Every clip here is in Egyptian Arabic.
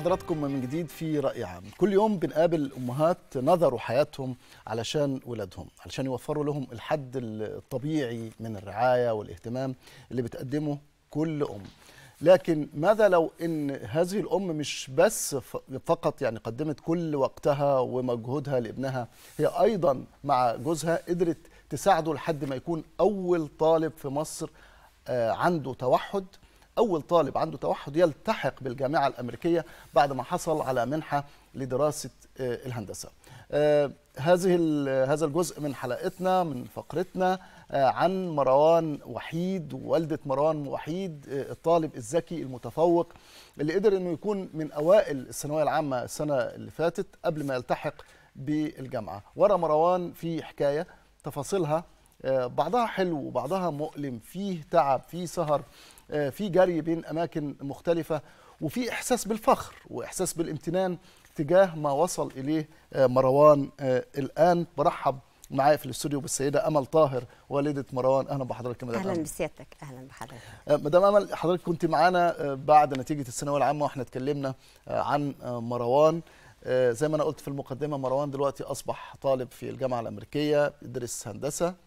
بحضراتكم من جديد في رأي عام كل يوم بنقابل أمهات نظروا حياتهم علشان ولادهم علشان يوفروا لهم الحد الطبيعي من الرعاية والاهتمام اللي بتقدمه كل أم لكن ماذا لو ان هذه الام مش بس فقط يعني قدمت كل وقتها ومجهودها لابنها هي ايضا مع جوزها قدرت تساعده لحد ما يكون اول طالب في مصر عنده توحد اول طالب عنده توحد يلتحق بالجامعه الامريكيه بعد ما حصل على منحه لدراسه الهندسه هذه هذا الجزء من حلقتنا من فقرتنا عن مروان وحيد ووالده مروان وحيد الطالب الذكي المتفوق اللي قدر انه يكون من اوائل الثانويه العامه السنه اللي فاتت قبل ما يلتحق بالجامعه ورا مروان في حكايه تفاصيلها بعضها حلو وبعضها مؤلم فيه تعب فيه سهر في جري بين اماكن مختلفه وفي احساس بالفخر واحساس بالامتنان تجاه ما وصل اليه مروان الان برحب معايا في الاستوديو بالسيده امل طاهر والده مروان اهلا بحضرتك مدام اهلا بسيادتك اهلا بحضرتك مدام امل حضرتك كنت معانا بعد نتيجه الثانويه العامه واحنا اتكلمنا عن مروان زي ما انا قلت في المقدمه مروان دلوقتي اصبح طالب في الجامعه الامريكيه يدرس هندسه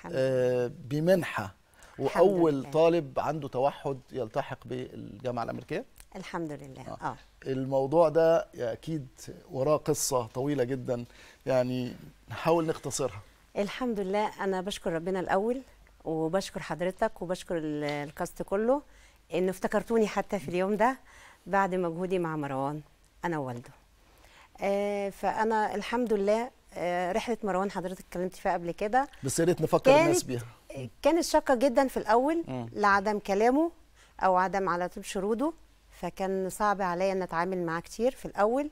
بمنحه واول طالب عنده توحد يلتحق بالجامعه الامريكيه الحمد لله اه, آه. الموضوع ده اكيد وراه قصه طويله جدا يعني نحاول نختصرها الحمد لله انا بشكر ربنا الاول وبشكر حضرتك وبشكر الكاست كله انه افتكرتوني حتى في اليوم ده بعد مجهودي مع مروان انا ووالده آه فانا الحمد لله آه رحله مروان حضرتك اتكلمت فيها قبل كده بس يا ريت نفكر الناس بيها كانت شاقه جدا في الاول م. لعدم كلامه او عدم على طول شروده فكان صعب عليا ان اتعامل معاه كتير في الاول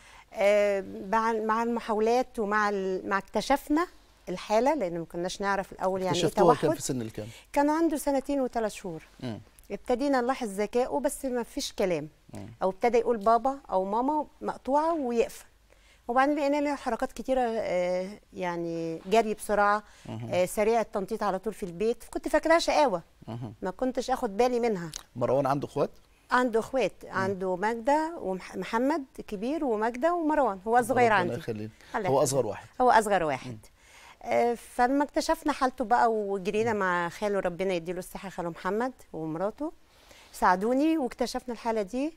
آه مع المحاولات ومع مع اكتشفنا الحاله لان ما كناش نعرف الاول يعني ايه توحد كان في سن الكام كان عنده سنتين وثلاث شهور م. ابتدينا نلاحظ ذكائه بس ما فيش كلام م. او ابتدى يقول بابا او ماما مقطوعه ويقفل وبعدين لقينا له حركات كتيره آه يعني جري بسرعه آه سريع التنطيط على طول في البيت كنت فاكراها شقاوه ما كنتش اخد بالي منها مروان عنده اخوات عنده اخوات عنده ماجده ومحمد كبير وماجده ومروان هو صغير عندي هو اصغر واحد هو اصغر واحد آه فلما اكتشفنا حالته بقى وجرينا مع خاله ربنا يديله الصحه خاله محمد ومراته ساعدوني واكتشفنا الحاله دي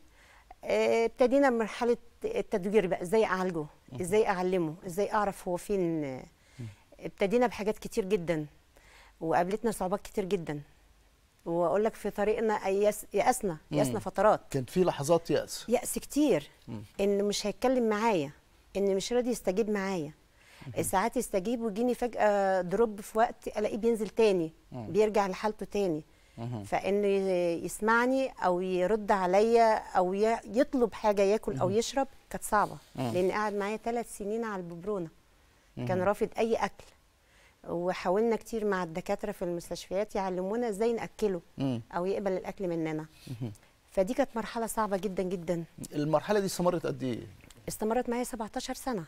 ابتدينا مرحله التدوير بقى ازاي اعالجه ازاي اعلمه ازاي اعرف هو فين ابتدينا بحاجات كتير جدا وقابلتنا صعوبات كتير جدا واقول لك في طريقنا يأس يأسنا يأسنا فترات كان في لحظات يأس يأس كتير ان مش هيتكلم معايا ان مش راضي يستجيب معايا ساعات يستجيب ويجيني فجأة دروب في وقت الاقيه بينزل تاني بيرجع لحالته تاني فانه يسمعني او يرد عليا او يطلب حاجه ياكل او يشرب كانت صعبه لان قاعد معايا ثلاث سنين على الببرونه كان رافض اي اكل وحاولنا كتير مع الدكاتره في المستشفيات يعلمونا ازاي ناكله او يقبل الاكل مننا فدي كانت مرحله صعبه جدا جدا المرحله دي استمرت قد ايه استمرت معايا 17 سنه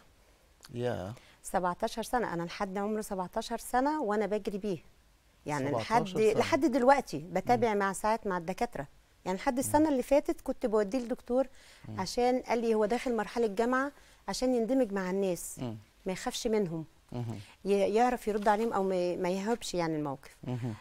يا yeah. 17 سنه انا لحد عمره 17 سنه وانا بجري بيه يعني لحد سنة. لحد دلوقتي بتابع مع ساعات مع الدكاتره يعني لحد السنه اللي فاتت كنت بوديه لدكتور عشان قال لي هو داخل مرحله جامعه عشان يندمج مع الناس م. ما يخافش منهم يعرف يرد عليهم او ما يهربش يعني الموقف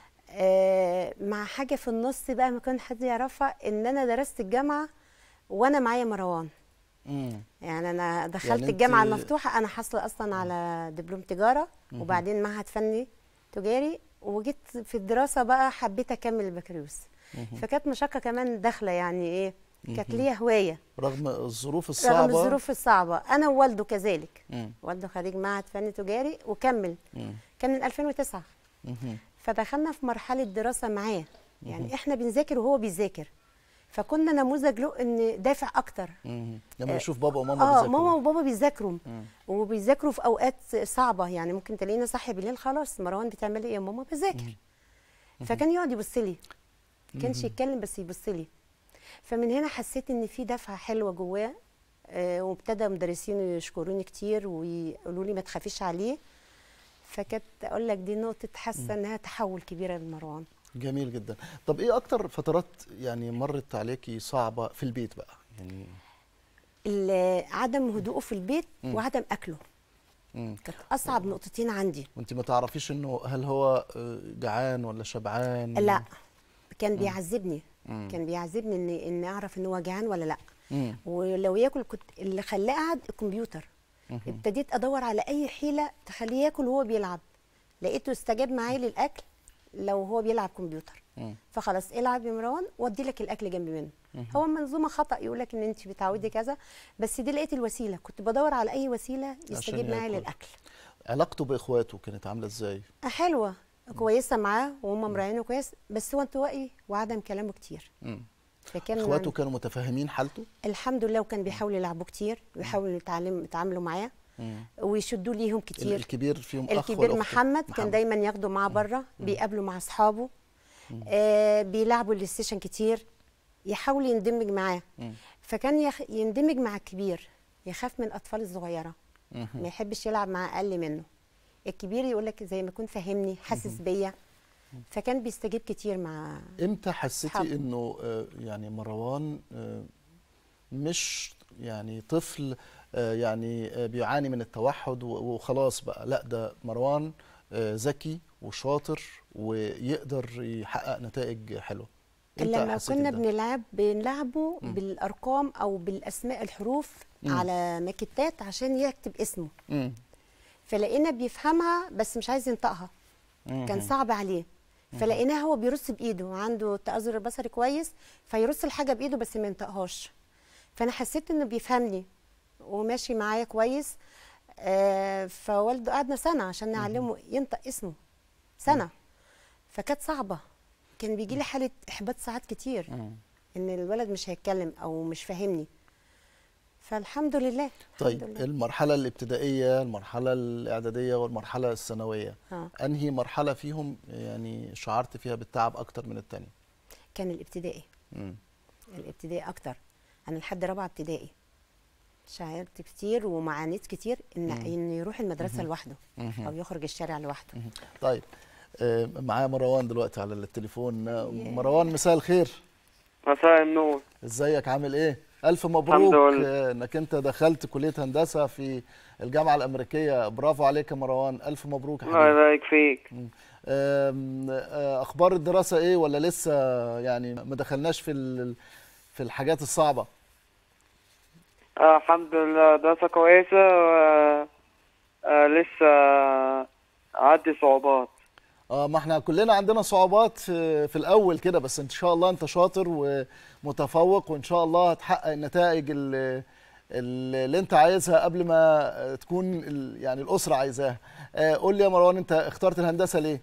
آه مع حاجه في النص بقى ما كان حد يعرفها ان انا درست الجامعه وانا معايا مروان مم. يعني انا دخلت يعني الجامعه المفتوحه انا حاصله اصلا على دبلوم تجاره مم. وبعدين معهد فني تجاري وجيت في الدراسه بقى حبيت اكمل البكالوريوس فكانت مشقه كمان داخله يعني ايه كانت ليا هوايه رغم الظروف الصعبه رغم الظروف الصعبه انا ووالده كذلك مم. والده خريج معهد فني تجاري وكمل مم. كان من 2009 مم. فدخلنا في مرحله دراسه معاه يعني مم. احنا بنذاكر وهو بيذاكر فكنا نموذج له ان دافع اكتر لما يشوف بابا وماما اه ماما وبابا بيذاكروا وبيذاكروا في اوقات صعبه يعني ممكن تلاقينا صاحي بالليل خلاص مروان بتعملي ايه يا ماما بذاكر فكان يقعد يبص لي ما كانش يتكلم بس يبص لي فمن هنا حسيت ان في دفعه حلوه جواه آه وابتدى مدرسين يشكروني كتير ويقولوا لي ما تخافيش عليه فكانت اقول لك دي نقطه حاسه انها تحول كبيره لمروان جميل جدا طب ايه اكتر فترات يعني مرت عليكي صعبه في البيت بقى يعني ال- عدم هدوءه في البيت مم. وعدم اكله مم. كانت اصعب نقطتين عندي وانت ما تعرفيش انه هل هو آه، جعان ولا شبعان لا كان بيعذبني مم. كان بيعذبني ان ان اعرف ان هو جعان ولا لا مم. ولو ياكل كنت اللي خلاه قعد الكمبيوتر مهم. ابتديت ادور على اي حيله تخليه ياكل وهو بيلعب لقيته استجاب معايا للاكل لو هو بيلعب كمبيوتر مم. فخلاص العب يا مروان وادي لك الاكل جنب منه هو منظومه خطا يقول لك ان انت بتعودي كذا بس دي لقيت الوسيله كنت بدور على اي وسيله يستجيب معايا ياكل. للاكل علاقته باخواته كانت عامله ازاي آه، حلوه كويسه معاه وهم مراعينه كويس بس هو انطوائي وعدم كلامه كتير مم. فكان اخواته عن- كانوا متفاهمين حالته الحمد لله وكان بيحاولوا يلعبوا كتير ويحاولوا يتعلم يتعاملوا معاه مم. ويشدوا ليهم ال- كتير الكبير فيهم اخ الكبير ولا أخت؟ محمد كان دايما ياخده معاه بره بيقابله مع اصحابه آه بيلعبوا البلاي ستيشن كتير يحاول يندمج معاه مم. فكان يخ... يندمج مع الكبير يخاف من الاطفال الصغيره مهم. ما يحبش يلعب مع اقل منه الكبير يقول لك زي ما يكون فاهمني حاسس بيا فكان بيستجيب كتير مع امتى حسيتي أصحابه. انه آه، يعني مروان آه، مش يعني طفل آه، يعني آه، بيعاني من التوحد و- وخلاص بقى لا ده مروان آه، ذكي وشاطر ويقدر يحقق نتائج حلوه امتى لما حسيتي كنا بده؟ بنلعب بنلعبه بالارقام او بالاسماء الحروف مم. على ماكيتات عشان يكتب اسمه مم. فلقينا بيفهمها بس مش عايز ينطقها مم. كان صعب عليه فلقيناه هو بيرص بايده عنده التأذر البصري كويس فيرص الحاجه بايده بس ما ينطقهاش فانا حسيت انه بيفهمني وماشي معايا كويس آه فوالده قعدنا سنه عشان نعلمه ينطق اسمه سنه فكانت صعبه كان بيجي لي حاله احباط ساعات كتير مم. ان الولد مش هيتكلم او مش فاهمني فالحمد لله طيب الحمد لله. المرحله الابتدائيه المرحله الاعداديه والمرحله الثانويه ها. انهي مرحله فيهم يعني شعرت فيها بالتعب اكتر من الثانيه كان الابتدائي الابتدائي اكتر انا لحد رابعه ابتدائي شعرت كتير ومعانيت كتير ان ان يروح المدرسه لوحده او يخرج الشارع لوحده طيب آه، معايا مروان دلوقتي على التليفون آه، مروان مساء الخير مساء النور ازيك عامل ايه الف مبروك الحمد لله. آه، انك انت دخلت كليه هندسه في الجامعه الامريكيه برافو عليك يا مروان الف مبروك يا الله حبيبي يبارك فيك آم، آه، اخبار الدراسه ايه ولا لسه يعني ما دخلناش في ال- في الحاجات الصعبه آه الحمد لله دراسة كويسة و- آه لسه عندي صعوبات اه ما احنا كلنا عندنا صعوبات في, في الاول كده بس ان شاء الله انت شاطر ومتفوق وان شاء الله هتحقق النتائج اللي, اللي انت عايزها قبل ما تكون ال- يعني الاسره عايزاها آه قول لي يا مروان انت اخترت الهندسه ليه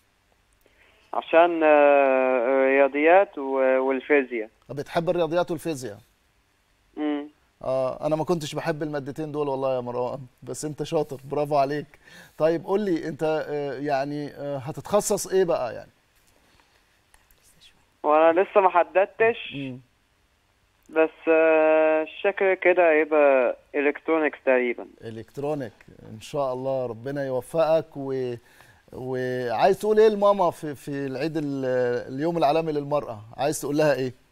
عشان آه الرياضيات و- والفيزياء بتحب الرياضيات والفيزياء مم. اه انا ما كنتش بحب المادتين دول والله يا مروان بس انت شاطر برافو عليك طيب قول لي انت آه يعني آه هتتخصص ايه بقى يعني وانا لسه ما حددتش مم. بس آه الشكل كده يبقى الكترونكس تقريبا الكترونيك ان شاء الله ربنا يوفقك و... وعايز تقول ايه لماما في في العيد ال- اليوم العالمي للمرأة عايز تقول لها ايه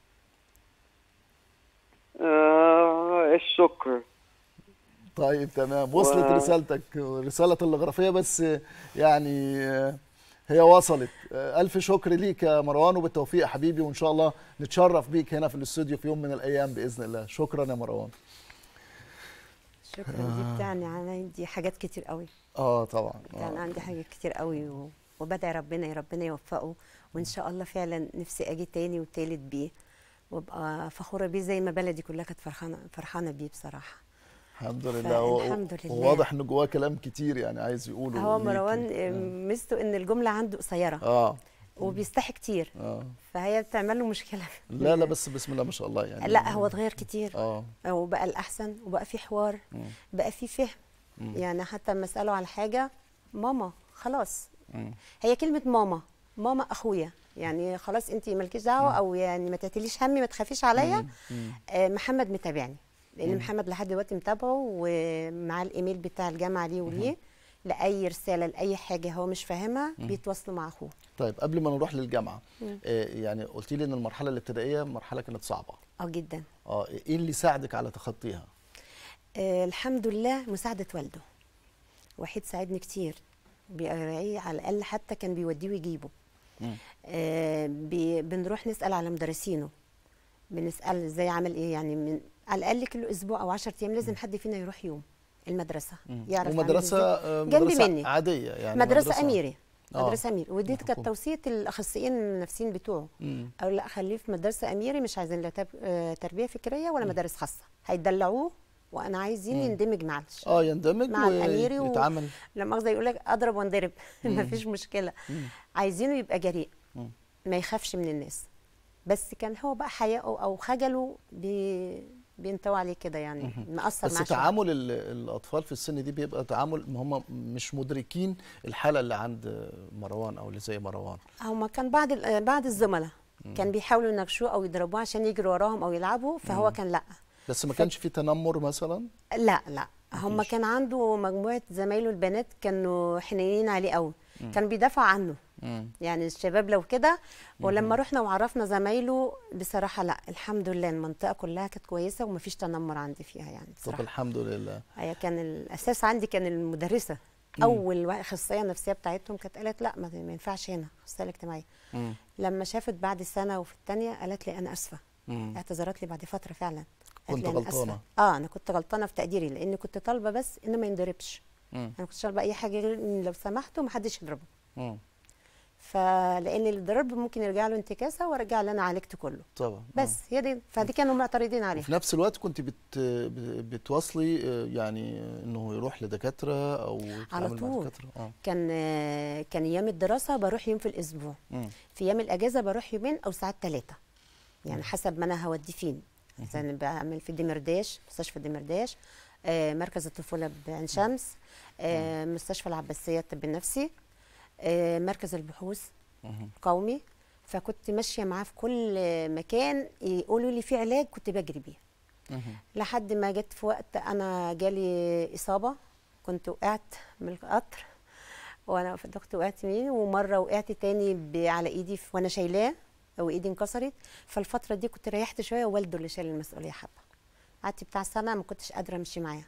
آه الشكر طيب تمام وصلت و- رسالتك رسالة تلغرافية بس يعني آه، هي وصلت آه، ألف شكر ليك يا مروان وبالتوفيق يا حبيبي وإن شاء الله نتشرف بيك هنا في الاستوديو في يوم من الأيام بإذن الله شكرا يا مروان شكرا دي بتاعني انا عندي حاجات كتير قوي اه طبعا يعني آه. عندي حاجات كتير قوي و... وبدعي ربنا يا ربنا يوفقه وان شاء الله فعلا نفسي اجي تاني وتالت بيه وابقى فخوره بيه زي ما بلدي كلها كانت فرحانه فرحانه بيه بصراحه الحمد لله و- فالحمد لله. وواضح ان جواه كلام كتير يعني عايز يقوله هو ليك. مروان ميزته ان الجمله عنده قصيره اه وبيستحي كتير اه فهي بتعمل له مشكله لا لا بس بسم الله ما شاء الله يعني لا هو اتغير كتير اه وبقى الاحسن وبقى في حوار مم. بقى في فهم مم. يعني حتى لما اساله على حاجه ماما خلاص مم. هي كلمه ماما ماما اخويا يعني خلاص انت مالكيش دعوه او يعني ما تعتليش همي ما تخافيش عليا مم. آه محمد متابعني لان محمد لحد دلوقتي متابعه ومعاه الايميل بتاع الجامعه ليه وليه لاي رساله لاي حاجه هو مش فاهمها بيتواصلوا مع اخوه طيب قبل ما نروح للجامعه آه يعني قلت لي ان المرحله الابتدائيه مرحله كانت صعبه اه جدا اه ايه اللي ساعدك على تخطيها آه الحمد لله مساعده والده وحيد ساعدني كتير بيراعيه على الاقل حتى كان بيوديه ويجيبه مم. آه بي بنروح نسال على مدرسينه بنسال ازاي عمل ايه يعني من على الاقل كل اسبوع او 10 ايام لازم حد فينا يروح يوم المدرسه مم. يعرف عامل ومدرسه إزاي. آه، جنب مدرسه مني. عاديه يعني مدرسه اميري آه. مدرسه اميري ودي كانت الحكومة. توصيه الاخصائيين النفسيين بتوعه مم. او لا خليه في مدرسه اميري مش عايزين لا تب- آه، تربيه فكريه ولا مدارس خاصه هيدلعوه وانا عايزين مم. يندمج مع الش- اه يندمج مع الأميري و- ويتعامل لا مؤاخذه يقول لك اضرب وانضرب مفيش مشكله مم. عايزينه يبقى جريء مم. ما يخافش من الناس بس كان هو بقى حياءه او خجله بي بينطوي عليه كده يعني مأثر بس معاه شوية. تعامل ال- الاطفال في السن دي بيبقى تعامل ما هم مش مدركين الحاله اللي عند مروان او اللي زي مروان هما كان بعض ال- بعض الزملاء كان بيحاولوا يناقشوه او يضربوه عشان يجروا وراهم او يلعبوا فهو كان لا بس ما كانش في تنمر مثلا لا لا هم مفيش. كان عنده مجموعه زمايله البنات كانوا حنينين عليه قوي كانوا بيدافعوا عنه يعني الشباب لو كده ولما رحنا وعرفنا زمايله بصراحه لا الحمد لله المنطقه كلها كانت كويسه ومفيش تنمر عندي فيها يعني طب بصراحه الحمد لله هي كان الاساس عندي كان المدرسه اول وا- اخصائيه نفسيه بتاعتهم كانت قالت لا ما ما ينفعش هنا اخصائيه اجتماعيه مم. لما شافت بعد سنه وفي الثانيه قالت لي انا اسفه مم. اعتذرت لي بعد فتره فعلا قالت كنت لي أنا آسفة. غلطانة. اه انا كنت غلطانه في تقديري لان كنت طالبه بس انه ما ينضربش مم. انا كنت طالبه اي حاجه غير ان لو سمحتوا ما حدش يضربه مم. فلان الضرب ممكن يرجع له انتكاسه وارجع اللي انا عالجته كله طبعا بس هي دي فدي كانوا معترضين آه. عليها وفي نفس الوقت كنت بت ب- بتواصلي آه، يعني آه، انه يروح لدكاتره او يتعامل مع طول. دكاتره اه كان آه، كان ايام الدراسه بروح يوم في الاسبوع مم. في ايام الاجازه بروح يومين او ساعات ثلاثه يعني حسب ما انا هودي فين مثلا بعمل في دمرداش مستشفى دمرداش آه مركز الطفوله بعين شمس آه مستشفى العباسيه الطب النفسي آه مركز البحوث مهم. قومي فكنت ماشيه معاه في كل مكان يقولوا لي في علاج كنت بجري بيه مهم. لحد ما جت في وقت انا جالي اصابه كنت وقعت من القطر وانا في الضغط وقعت منين ومره وقعت تاني ب- على ايدي في- وانا شايلاه وايدي انكسرت فالفتره دي كنت ريحت شويه ووالده اللي شايل المسؤوليه حبه قعدت بتاع سنه ما كنتش قادره امشي معاه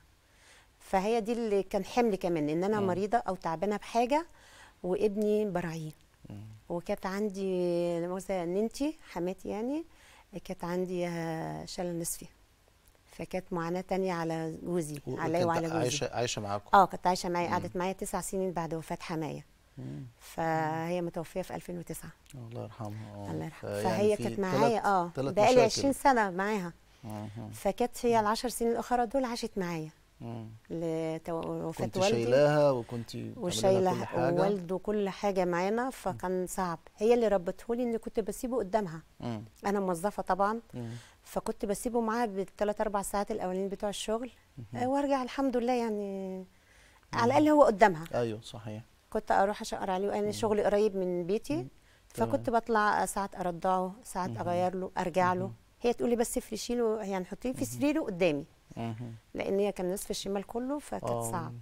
فهي دي اللي كان حمل كمان ان انا مم. مريضه او تعبانه بحاجه وابني براعيه مم. وكانت عندي لا مؤاخذة ننتي حماتي يعني كانت عندي آه، شلل نصفي فكانت معاناة تانية على جوزي عليا وكانت وعلى جوزي عايشه عايشه معاكم اه كانت عايشة معايا قعدت معايا تسع سنين بعد وفاة حماية مم. فهي متوفية في 2009 الله يرحمها آه. الله يرحمها فيعني فهي في كانت تلات- معايا اه تلات بقالي مشاكل. 20 سنة معاها مهم. فكانت هي العشر سنين الأخرى دول عاشت معايا مم. لوفاة كنت والدي شايلاها وكنت بتعملي لها كل وشايله حاجه والده كل حاجه معانا فكان صعب هي اللي ربتهولي اني كنت بسيبه قدامها مم. انا موظفه طبعا مم. فكنت بسيبه معاها بالثلاث اربع ساعات الاولين بتوع الشغل آه، وارجع الحمد لله يعني على الاقل هو قدامها ايوه صحيح كنت اروح اشقر عليه وانا شغلي قريب من بيتي فكنت بطلع ساعات ارضعه ساعات اغير له ارجع له هي تقول لي بس افرشي له يعني حطيه في سريره قدامي مهم. لان هي كان نصف الشمال كله فكانت آه. صعب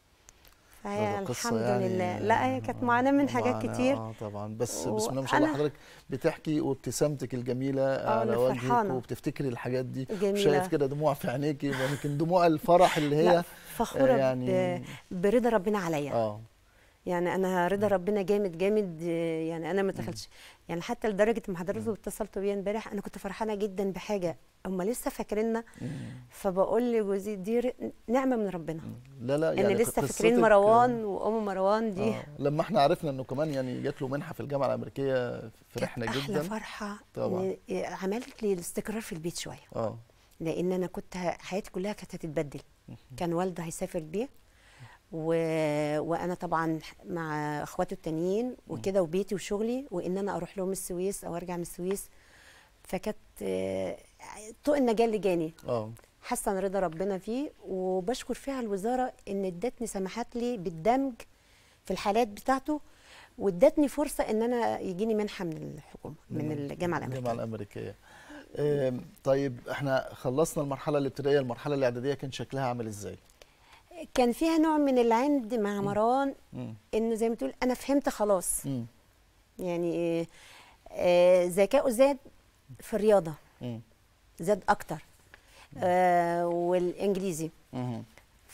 لا، فهي ده قصة الحمد يعني لله لا هي كانت معاناه من حاجات معاناة، كتير اه طبعا بس بسم الله ما شاء الله وأنا- حضرتك بتحكي وابتسامتك الجميله على أنا وجهك فرحانة. وبتفتكري الحاجات دي جميلة. شايف كده دموع في عينيكي يمكن دموع الفرح اللي هي لا فخوره آه، يعني يعني- برضا ربنا عليا اه يعني انا رضا ربنا جامد جامد آه، يعني انا ما تخيلش يعني حتى لدرجه ما حضرتك اتصلتوا بيا امبارح انا كنت فرحانه جدا بحاجه هم لسه فاكريننا فبقول لجوزي دي ر- نعمه من ربنا لا لا ان يعني لسه قصتك- فاكرين مروان وام مروان دي آه. لما احنا عرفنا انه كمان يعني جات له منحه في الجامعه الامريكيه فرحنا كانت جدا احلى فرحه طبعا. إن عملت لي الاستقرار في البيت شويه اه لان انا كنت ه- حياتي كلها كانت هتتبدل كان والده هيسافر بيه و... وانا طبعا مع اخواته التانيين وكده وبيتي وشغلي وان انا اروح لهم السويس او ارجع من السويس فكانت آه، طوق النجاه اللي جاني اه حاسه ان رضا ربنا فيه وبشكر فيها الوزاره ان ادتني سمحت لي بالدمج في الحالات بتاعته وادتني فرصه ان انا يجيني منحه من الحكومه من الجامعه الجامعه الامريكيه الامريكيه آم، طيب احنا خلصنا المرحله الابتدائيه المرحله الاعداديه كان شكلها عامل ازاي كان فيها نوع من العند مع مروان مم. انه زي ما تقول انا فهمت خلاص مم. يعني آه، آه، ذكائه زاد في الرياضه مم. زاد اكتر آه والانجليزي مهم.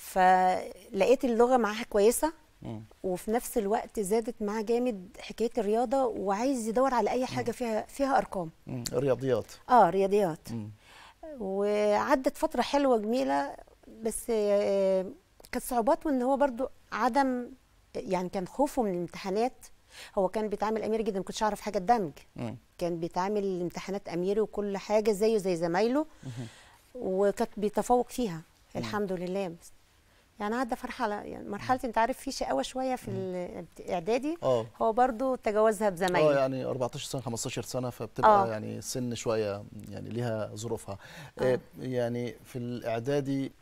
فلقيت اللغه معاها كويسه مم. وفي نفس الوقت زادت معاه جامد حكايه الرياضه وعايز يدور على اي حاجه فيها فيها ارقام مم. الرياضيات اه رياضيات مم. وعدت فتره حلوه جميله بس آه، كانت صعوباته ان هو برضو عدم يعني كان خوفه من الامتحانات هو كان بيتعامل اميري جدا ما كنتش اعرف حاجه الدمج مم. كان بيتعامل الامتحانات اميري وكل حاجه زيه زي زمايله وكانت بيتفوق فيها الحمد لله بس يعني عدى مرحله يعني مرحله انت عارف في شقاوه شويه في الاعدادي اه هو برضو تجاوزها اه بزمايله يعني 14 سنه 15 سنه فبتبقى آه. يعني سن شويه يعني ليها ظروفها آه. يعني في الاعدادي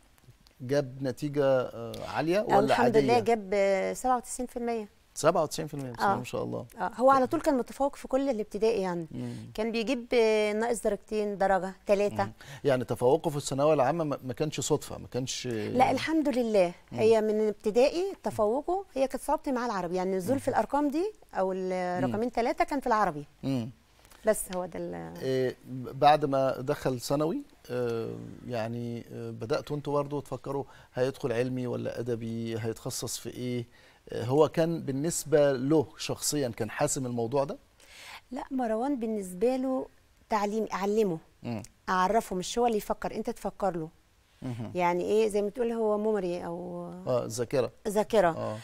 جاب نتيجه آه عاليه ولا الحمد عاديه لله جاب آه، 97% 97% بسم الله آه. ما شاء الله اه هو على طول كان متفوق في كل الابتدائي يعني مم. كان بيجيب آه، ناقص درجتين درجه ثلاثه يعني تفوقه في الثانويه العامه ما ما كانش صدفه ما كانش لا الحمد لله هي من ابتدائي تفوقه هي كانت صعوبتي مع العربي يعني النزول في الارقام دي او الرقمين ثلاثه كان في العربي مم. بس هو ده ال- إيه، بعد ما دخل ثانوي آه، يعني آه، بدأتوا انتوا برضه تفكروا هيدخل علمي ولا أدبي هيتخصص في إيه آه، هو كان بالنسبة له شخصيا كان حاسم الموضوع ده لا مروان بالنسبه له تعليم اعلمه مم. اعرفه مش هو اللي يفكر انت تفكر له مهم. يعني ايه زي ما تقول هو ميموري او اه الذاكرة ذاكره اه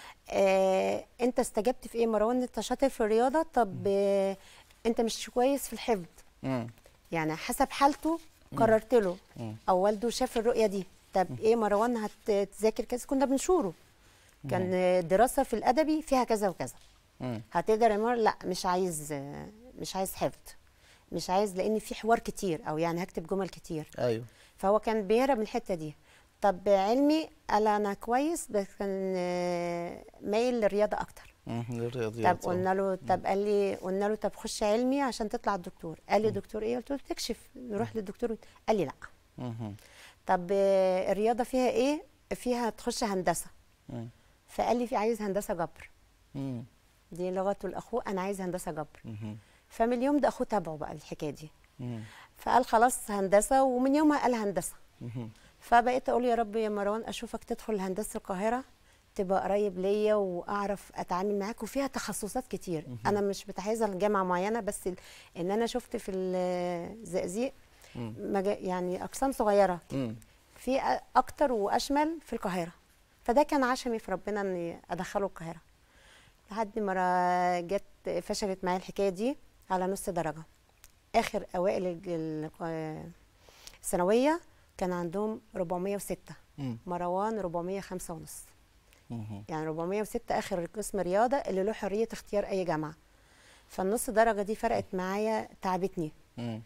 آه انت استجبت في ايه مروان انت شاطر في الرياضه طب آه انت مش كويس في الحفظ مم. يعني حسب حالته قررت له مم. او والده شاف الرؤيه دي طب ايه مروان هتذاكر كذا كنا بنشوره كان آه، دراسه في الادبي فيها كذا وكذا مم. هتقدر يا مروان لا مش عايز آه، مش عايز حفظ مش عايز لان في حوار كتير او يعني هكتب جمل كتير ايوه فهو كان بيهرب من الحته دي طب علمي قال انا كويس بس كان آه، مايل للرياضه اكتر مم. الرياضيات طب قلنا له طب قال لي قلنا له طب خش علمي عشان تطلع الدكتور قال لي دكتور ايه قلت له تكشف نروح للدكتور قال لي لا مهم. طب آه، الرياضه فيها ايه فيها تخش هندسه مم. فقال لي في عايز هندسه جبر مم. دي لغته الاخوه انا عايز هندسه جبر مهم. فمن اليوم ده اخوه تابعه بقى الحكايه دي مم. فقال خلاص هندسه ومن يومها قال هندسه مهم. فبقيت اقول يا رب يا مروان اشوفك تدخل هندسه القاهره تبقى قريب ليا واعرف اتعامل معاك وفيها تخصصات كتير انا مش متحيزه لجامعه معينه بس ال- ان انا شفت في الزقازيق مم. مجا- يعني اقسام صغيره مم. في أ- اكتر واشمل في القاهره فده كان عشمي في ربنا اني ادخله القاهره لحد ما را- جت فشلت معايا الحكايه دي على نص درجه اخر اوائل الج- ال- الثانويه كان عندهم 406 مم. مروان 405 ونص مهم. يعني 406 اخر قسم رياضه اللي له حريه اختيار اي جامعه فالنص درجه دي فرقت معايا تعبتني مم.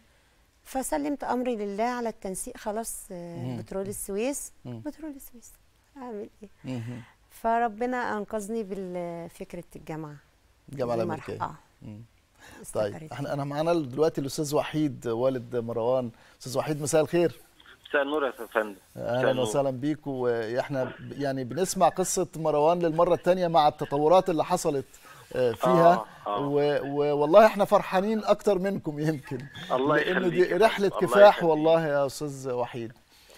فسلمت امري لله على التنسيق خلاص آه، مم. بترول السويس مم. بترول السويس اعمل ايه مهم. فربنا انقذني بفكره الجامعه الجامعة دي الأمريكية مرحلة- اه مم. طيب استقريت. احنا انا معانا دلوقتي الاستاذ وحيد والد مروان استاذ وحيد مساء الخير مساء النور يا فندم مساء اهلا النور. وسهلا بيك واحنا ب- يعني بنسمع قصه مروان للمره الثانيه مع التطورات اللي حصلت آه، فيها آه، آه. و- والله احنا فرحانين اكتر منكم يمكن الله لانه دي يخليك يا رحله فندم، الله كفاح يخليك. والله يا استاذ وحيد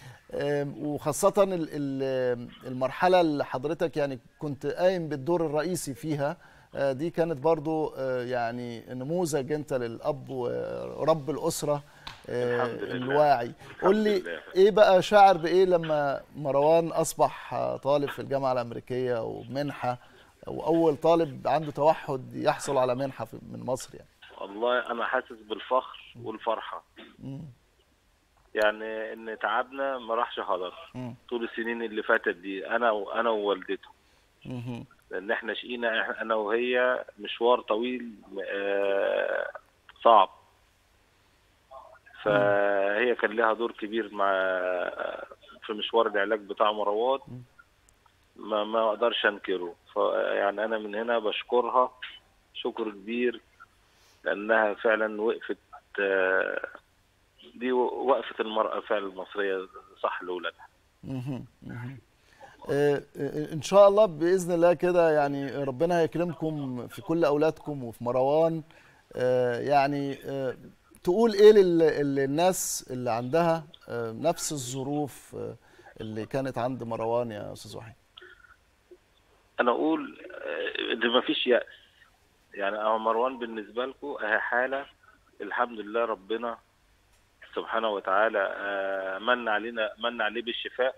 آم، وخاصة ال- ال- المرحلة اللي حضرتك يعني كنت قايم بالدور الرئيسي فيها آه، دي كانت برضو آه، يعني نموذج انت للأب ورب الأسرة آه، الحمد لله. الواعي قول لي لله. ايه بقى شاعر بايه لما مروان اصبح آه، طالب في الجامعة الأمريكية ومنحة واول طالب عنده توحد يحصل على منحة في- من مصر يعني والله انا حاسس بالفخر والفرحه مم. يعني ان تعبنا ما راحش هدر مم. طول السنين اللي فاتت دي انا وانا ووالدته مهم. لان احنا شقينا إح- انا وهي مشوار طويل آه، صعب فهي كان لها دور كبير مع في مشوار العلاج بتاع مروان ما ما اقدرش انكره فيعني انا من هنا بشكرها شكر كبير لانها فعلا وقفت آه، دي وقفه المراه فعلا المصريه صح لاولادها مهم. مهم. آه، آه، ان شاء الله باذن الله كده يعني ربنا هيكرمكم في كل اولادكم وفي مروان آه، يعني آه، تقول ايه لل- للناس اللي عندها آه، نفس الظروف آه، اللي كانت عند مروان يا استاذ وحيد انا اقول آه، ان مفيش يأس يعني اهو مروان بالنسبه لكم اهي حاله الحمد لله ربنا سبحانه وتعالى آه، من علينا من عليه بالشفاء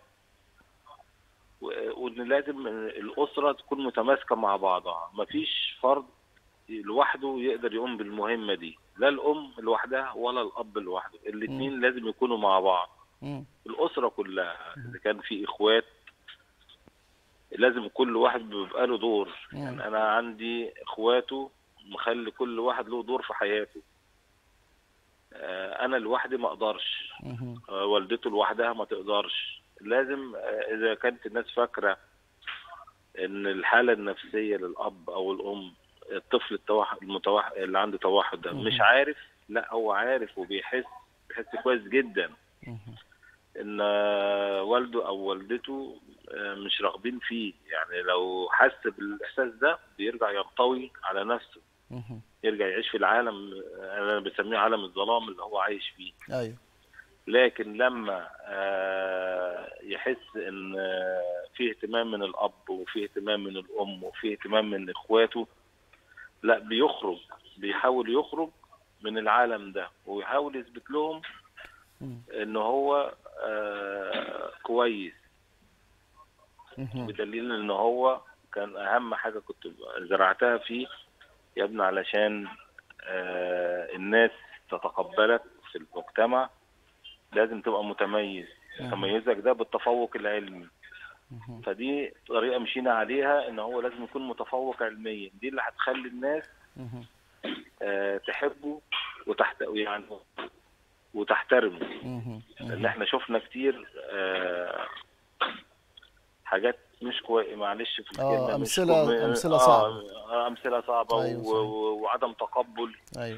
و- وان لازم الاسره تكون متماسكه مع بعضها مفيش فرد لوحده يقدر يقوم بالمهمه دي لا الام لوحدها ولا الاب لوحده الاثنين لازم يكونوا مع بعض مم. الاسره كلها اذا كان في اخوات لازم كل واحد بيبقى له دور مم. يعني انا عندي اخواته مخلي كل واحد له دور في حياته آه، انا لوحدي ما اقدرش مهم. آه، والدته لوحدها ما تقدرش لازم آه، اذا كانت الناس فاكره ان الحاله النفسيه للاب او الام الطفل التوحد المتوحد اللي عنده توحد ده مش عارف لا هو عارف وبيحس بيحس كويس جدا مهم. ان آه، والده او والدته آه، مش راغبين فيه يعني لو حس بالاحساس ده بيرجع ينطوي على نفسه مهم. يرجع يعيش في العالم آه، انا بسميه عالم الظلام اللي هو عايش فيه ايوه لكن لما آه، يحس ان آه، في اهتمام من الاب وفي اهتمام من الام وفي اهتمام من اخواته لا بيخرج بيحاول يخرج من العالم ده ويحاول يثبت لهم مم. ان هو آه، كويس مهم. بدليل ان هو كان اهم حاجه كنت زرعتها فيه يا ابني علشان آه، الناس تتقبلك في المجتمع لازم تبقى متميز تميزك ده بالتفوق العلمي مهم. فدي طريقه مشينا عليها ان هو لازم يكون متفوق علميا دي اللي هتخلي الناس مهم. آه، تحبه وتحت يعني وتحترمه مهم. اللي احنا شفنا كتير آه، حاجات مش كويس معلش في آه، الكلمه مش أمثلة- كوم- أمثلة آه، صعبة. آه، امثله صعبه أيوة، و- صحيح. و- وعدم تقبل ايوه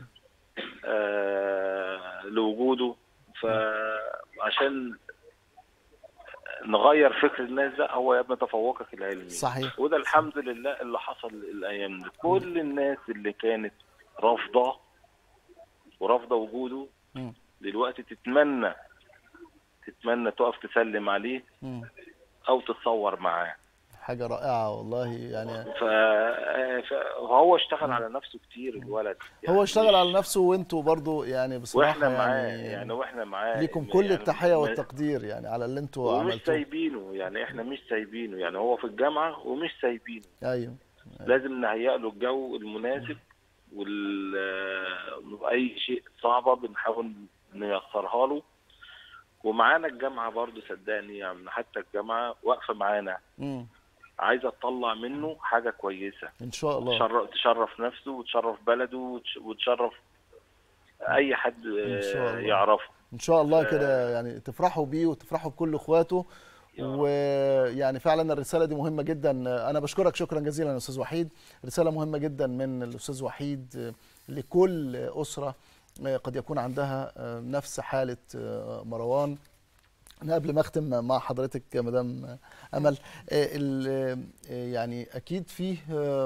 آه، لوجوده فعشان نغير فكر الناس ده هو يا ابني تفوقك العلمي صحيح وده الحمد لله اللي حصل الايام دي كل الناس اللي كانت رافضه ورافضه وجوده مم. دلوقتي تتمنى تتمنى تقف تسلم عليه مم. او تتصور معاه حاجه رائعه والله يعني ف... فهو اشتغل على نفسه كتير الولد هو اشتغل مش- على نفسه وانتوا برضو يعني بصراحه واحنا معاه يعني, يعني واحنا معاه ليكم كل يعني التحيه ما- والتقدير يعني على اللي انتوا ومش عملتوه سايبينه يعني احنا مش سايبينه يعني هو في الجامعه ومش سايبينه ايوه لازم نهيئ له الجو المناسب وال اي شيء صعبه بنحاول نيسرها له ومعانا الجامعه برضو صدقني يعني حتى الجامعه واقفه معانا مم. عايزه تطلع منه حاجه كويسه ان شاء الله تشرف تشرف نفسه وتشرف بلده وتش- وتشرف اي حد إن شاء الله. يعرفه ان شاء الله كده يعني تفرحوا بيه وتفرحوا بكل اخواته يا رب. ويعني فعلا الرساله دي مهمه جدا انا بشكرك شكرا جزيلا يا استاذ وحيد رساله مهمه جدا من الاستاذ وحيد لكل اسره قد يكون عندها نفس حاله مروان انا قبل ما اختم مع حضرتك يا مدام امل ال- يعني اكيد فيه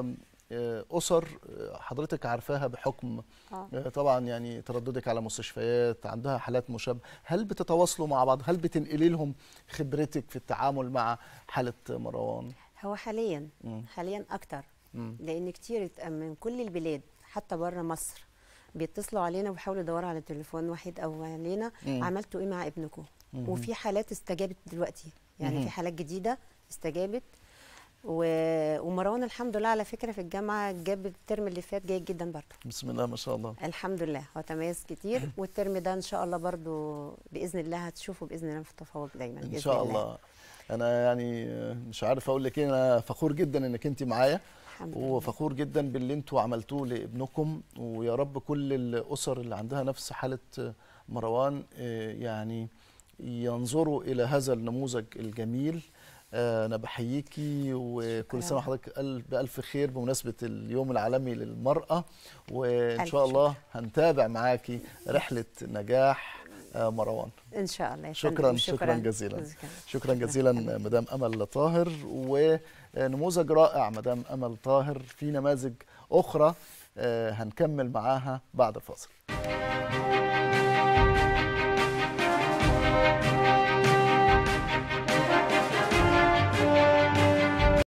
اسر حضرتك عارفاها بحكم آه. طبعا يعني ترددك على مستشفيات عندها حالات مشابهه هل بتتواصلوا مع بعض هل بتنقلي لهم خبرتك في التعامل مع حاله مروان هو حاليا مم. حاليا اكتر مم. لان كتير من كل البلاد حتى بره مصر بيتصلوا علينا ويحاولوا يدوروا على تليفون وحيد او علينا مم. عملتوا ايه مع ابنكم مهم. وفي حالات استجابت دلوقتي يعني مهم. في حالات جديده استجابت و... ومروان الحمد لله على فكره في الجامعه جاب الترم اللي فات جيد جدا برضه بسم الله ما شاء الله الحمد لله هو تميز كتير والترم ده ان شاء الله برضو باذن الله هتشوفوا باذن الله في التفوق دايما ان بإذن شاء الله انا يعني مش عارف اقول لك ايه انا فخور جدا انك انت معايا الحمد لله وفخور جدا باللي انتوا عملتوه لابنكم ويا رب كل الاسر اللي عندها نفس حاله مروان آه، يعني ينظروا الى هذا النموذج الجميل آه، انا بحييكي وكل سنه وحضرتك أل- بالف خير بمناسبه اليوم العالمي للمراه وان ألف شاء الله هنتابع معاكي رحله نجاح آه، مروان ان شاء الله يا شكرا فندم. شكرا جزيلا شكرا. شكرا جزيلا مدام امل طاهر ونموذج رائع مدام امل طاهر في نماذج اخرى آه، هنكمل معاها بعد الفاصل